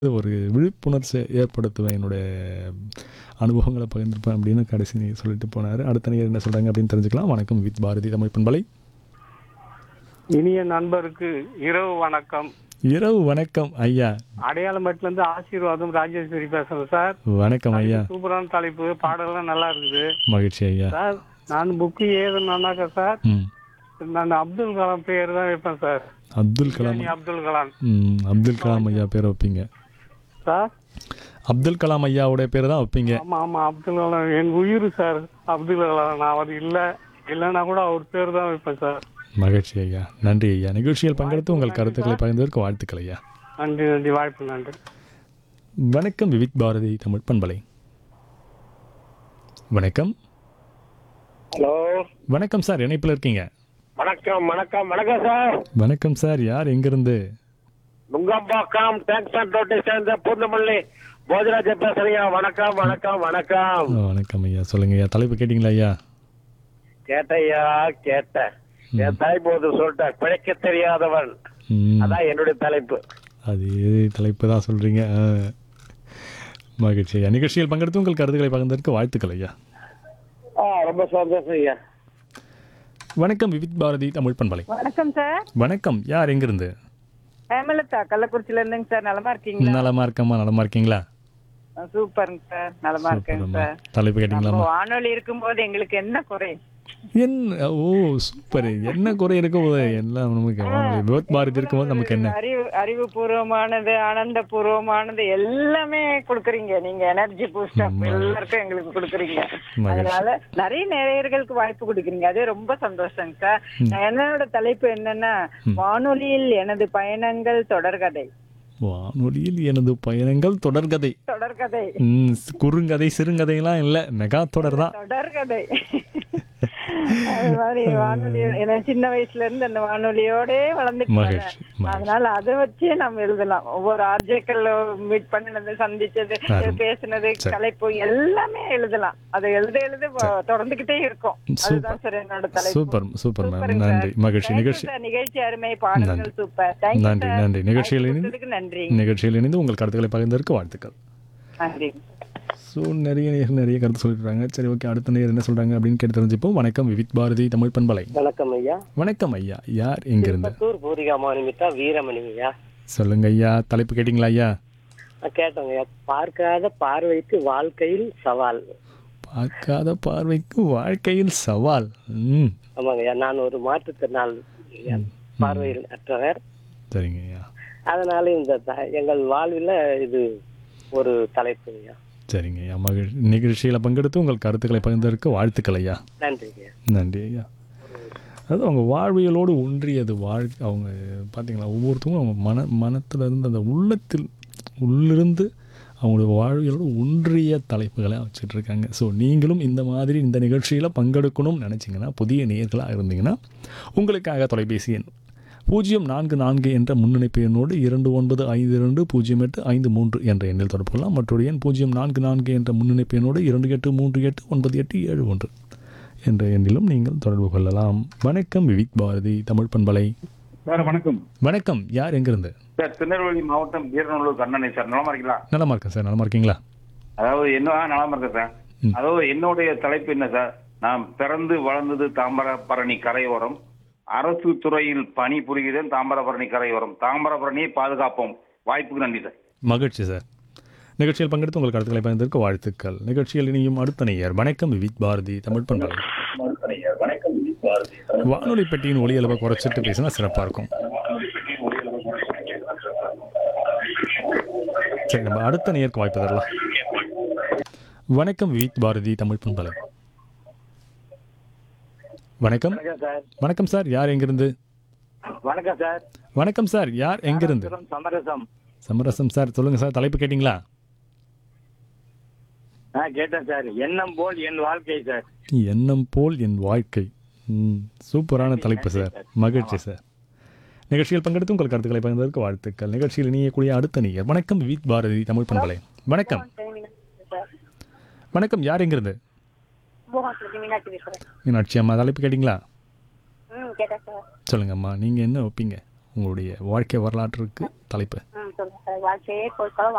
ஒரு விழிப்புணர்ச்சி ஏற்படுத்துவேன் என்னுடைய அனுபவங்களை பகிர்ந்திருப்பேன் அப்படின்னு கடைசி நீ சொல்லிட்டு போனார் அடுத்த நீர் என்ன சொல்கிறாங்க அப்படின்னு தெரிஞ்சுக்கலாம் வணக்கம் வித் பாரதி தமிழ் பண்பலை இனிய நண்பருக்கு இரவு வணக்கம் இரவு வணக்கம் ஐயா அடையாளமேட்டுல இருந்து ஆசீர்வாதம் ராஜேஸ்வரி பேசுறேன் சார் வணக்கம் ஐயா சூப்பரான தலைப்பு பாடலாம் நல்லா இருக்குது மகிழ்ச்சி ஐயா சார் நான் புக்கு ஏதுனாக்கா சார் ம் நான் அப்துல் கலாம் பேர் தான் வைப்பேன் சார் அப்துல் கலாம் இனி அப்துல் கலாம் ம் அப்துல் கலாம் ஐயா பேரை வைப்பீங்க சார் அப்துல் கலாம் ஐயாவுடைய பேர் தான் வைப்பீங்க ஆமா ஆமா அப்துல் கலாம் என் உயிர் சார் அப்துல் கலாம் நான் அவர் இல்ல இல்லைன்னா கூட அவர் பேர் தான் வைப்பேன் சார் மகிழ்ச்சி ஐயா நன்றி ஐயா நிகழ்ச்சியில் பங்கெடுத்து உங்கள் கருத்துக்களை பகிர்ந்ததற்கு வாழ்த்துக்கள் ஐயா நன்றி நன்றி வாய்ப்பு நன்றி வணக்கம் விவித் பாரதி தமிழ் பண்பலை வணக்கம் ஹலோ வணக்கம் சார் இணைப்பில் இருக்கீங்க வணக்கம் வணக்கம் வணக்கம் சார் வணக்கம் சார் யார் எங்கிருந்து நுங்கம்பாக்கம் டேங்க்ஸ் ரோட்டை சேர்ந்த பூர்ணமல்லி போஜராஜ பேசுறீங்க வணக்கம் வணக்கம் வணக்கம் ஆ, வணக்கம் ஐயா சொல்லுங்க ஐயா தலைப்பு கேட்டிங்களா ஐயா கேட்டையா கேட்டேன் என் தலைப்பு சொல்லிட்டேன் பிழைக்க தெரியாதவன் ம், அதான் என்னுடைய தலைப்பு அதே தலைப்பு தான் சொல்கிறீங்க மகிழ்ச்சி ஐயா நிகழ்ச்சியில் பங்கெடுத்து உங்கள் கருத்துக்களை பகிர்ந்ததற்கு வாழ்த்துக்கள் ஐயா ஆ ரொம்ப சந்தோஷம் ஐயா வணக்கம் விவித் பாரதி தமிழ் பண்பலை வணக்கம் சார் வணக்கம் யார் எங்கிருந்து ஹேமலதா கள்ளக்குறிச்சில இருந்துங்க சார் நலமா இருக்கீங்களா நலமா இருக்கம்மா நலமா இருக்கீங்களா ஆ, சூப்பருங்க சார் நலமா இருக்கேங்க சூப்பர்ம்மா. சார் தலைப்பு நம்ம கேட்டிங்களாம்மா வானொலி இருக்கும்போது எங்களுக்கு என்ன குறை என்ன ஓ சூப்பர் என்ன குறை இருக்கும் போது எல்லாம் நமக்கு வானொலி விவத் பாரதி இருக்கும்போது நமக்கு என்ன அறிவு அறிவுபூர்வமானது ஆனந்தபூர்வமானது எல்லாமே கொடுக்குறீங்க நீங்க எனர்ஜி பூஸ்ட் அப் எல்லாருக்கும் எங்களுக்கு கொடுக்குறீங்க மகிழ்ச்சி. அதனால நிறைய நேயர்களுக்கு வாய்ப்பு கொடுக்குறீங்க அதே ரொம்ப சந்தோஷங்க சார் என்னோட தலைப்பு என்னன்னா வானொலியில் எனது பயணங்கள் தொடர்கதை வானொலியில் எனது பயணங்கள் தொடர்கதை தொடர்கதை ம், குறுங்கதை சிறுங்கதையெல்லாம் இல்லை மெகா தொடர் தான் தொடர்கதை அது மாதிரி வானொலி எனக்கு சின்ன வயசுல இருந்து அந்த வானொலியோட வளர்ந்துட்டு மகிழ்ச்சி, வரேன். அதனால அதை வச்சே நம்ம எழுதலாம் ஒவ்வொரு ஆர்ஜேக்கள் மீட் பண்ணினது சந்திச்சது அருமை. பேசுனது தலைப்பு எல்லாமே எழுதலாம் அதை எழுத எழுத வ- தொடர்ந்துகிட்டே இருக்கும் அதுதான் சார் என்னோட தலைப்பு சூப்பர் சூப்பர் மேம் சூப்பருங்க நன்றி சார். மகிழ்ச்சி Thank you நிகழ்ச்சி sir. நிகழ்ச்சி அருமை பாடல்கள் சூப்பர் தேங்க்யூ நன்றி நன்றி நிகழ்ச்சியில் இணைந்து கொடுத்ததுக்கு நன்றி நிகழ்ச்சியில் இணைந்து உங்கள் கருத்துக்களை பகிர்ந்ததற்கு வாழ்த்துக்கள் நன்றி ஸோ நிறைய நேர் நிறைய கருத்து சொல்லிடுறாங்க சரி ஓகே அடுத்த நேர் என்ன சொல்கிறாங்க அப்படின்னு கேட்டு தெரிஞ்சுப்போம் வணக்கம் விவித் பாரதி தமிழ் பண்பலை வணக்கம் ஐயா வணக்கம் ஐயா யார் எங்கிருந்து திருப்பத்தூர் பூரிகா மாநிமித்தா வீரமணி ஐயா சொல்லுங்க ஐயா தலைப்பு கேட்டிங்களா ஐயா நான் கேட்டோங்க ஐயா பார்க்காத பார்வைக்கு வாழ்க்கையில் சவால் பார்க்காத பார்வைக்கு வாழ்க்கையில் சவால் ம் ஆமாங்க ஐயா நான் ஒரு மாற்றுத்திறனாள் ஐயா. பார்வையில் அற்றவர் சரிங்க ஐயா அதனால இந்த த- எங்கள் வாழ்வில் இது ஒரு தலைப்பு ஐயா சரிங்க ஐயா மகிழ் நிகழ்ச்சியில் பங்கெடுத்து உங்கள் கருத்துக்களை பகிர்ந்ததற்கு வாழ்த்துக்கள் ஐயா நன்றி ஐயா நன்றி ஐயா அது அவங்க வாழ்வியலோடு ஒன்றியது வாழ் அவங்க பார்த்தீங்களா ஒவ்வொருத்தவங்களும் அவங்க மன மனத்துல இருந்து அந்த உள்ளத்தில் உள்ளிருந்து அவங்களுடைய வாழ்வியலோடு ஒன்றிய தலைப்புகளை வச்சுட்டு இருக்காங்க ஸோ நீங்களும் இந்த மாதிரி இந்த நிகழ்ச்சியில் பங்கெடுக்கணும்னு நினச்சிங்கன்னா புதிய நேயர்களாக இருந்தீங்கன்னா உங்களுக்காக தொலைபேசி எண் பூஜ்ஜியம் நான்கு நான்கு என்ற முன்னிணைப்பு எண்ணோடு இரண்டு ஒன்பது ஐந்து இரண்டு பூஜ்ஜியம் எட்டு ஐந்து மூன்று என்ற எண்ணில் தொடர்பு கொள்ளலாம் மற்றொரு எண் பூஜ்ஜியம் நான்கு நான்கு என்ற முன்னிணைப்பு எண்ணோடு இரண்டு எட்டு மூன்று எட்டு ஒன்பது எட்டு ஏழு ஒன்று என்ற எண்ணிலும் நீங்கள் தொடர்பு கொள்ளலாம் வணக்கம் விவிக் பாரதி தமிழ் பண்பலை சார் வணக்கம் வணக்கம் யார் எங்கிருந்து சார் திருநெல்வேலி மாவட்டம் வீரநல்லூர் கண்ணனை சார் நலமா இருக்கீங்களா நலமா இருக்கேன் சார் நலமா இருக்கீங்களா அதாவது என்ன நலமா இருக்கேன் சார் ம். அதாவது என்னுடைய தலைப்பு என்ன சார் நான் பிறந்து வளர்ந்தது தாமிரபரணி கரையோரம் அரசு துறையில் பணி புரிகிறேன் தாமிரபரணி கரையோரம் தாமிரபரணியை பாதுகாப்போம் வாய்ப்புக்கு நன்றி சார் மகிழ்ச்சி சார் நிகழ்ச்சியில் பங்கெடுத்து உங்கள் கருத்துக்களை பகிர்ந்ததற்கு வாழ்த்துக்கள் நிகழ்ச்சியில் இனியும் அடுத்த நேயர் வணக்கம் விவிக் பாரதி தமிழ் பண்பலை வானொலி பெட்டியின் ஒலி அளவை குறைச்சிட்டு பேசினா சிறப்பாக இருக்கும் சரி நம்ம அடுத்த நேயருக்கு வாய்ப்பு தரலாம் வணக்கம் விவிக் பாரதி தமிழ் பண்பலை வணக்கம் வணக்கம் சார் வணக்கம் சார் யார் எங்கிருந்து வணக்கம் சார் வணக்கம் சார் யார் எங்கிருந்து சமரசம் சமரசம் சார் சொல்லுங்க சார் தலைப்பு கேட்டிங்களா ஆ கேட்டேன் சார் எண்ணம் போல் என் வாழ்க்கை சார் எண்ணம் போல் என் வாழ்க்கை ம், சூப்பரான தலைப்பு சார் மகிழ்ச்சி சார் நிகழ்ச்சியில் பங்கெடுத்து உங்கள் கருத்துக்களை பகிர்ந்ததற்கு வாழ்த்துக்கள் நிகழ்ச்சியில் இணையக்கூடிய அடுத்த நீர் வணக்கம் வித் பாரதி தமிழ் பண்பலை வணக்கம் வணக்கம் யார் எங்கிருந்து மீனாட்சி பேசுறேன் மீனாட்சி அம்மா தலைப்பு கேட்டிங்களா ம் கேட்டேன் சார் சொல்லுங்கம்மா நீங்கள் என்ன வைப்பீங்க உங்களுடைய வாழ்க்கை வரலாற்றுக்கு தலைப்பு ம் சொல்லுங்க சார் வாழ்க்கையே போய்க்கலாம்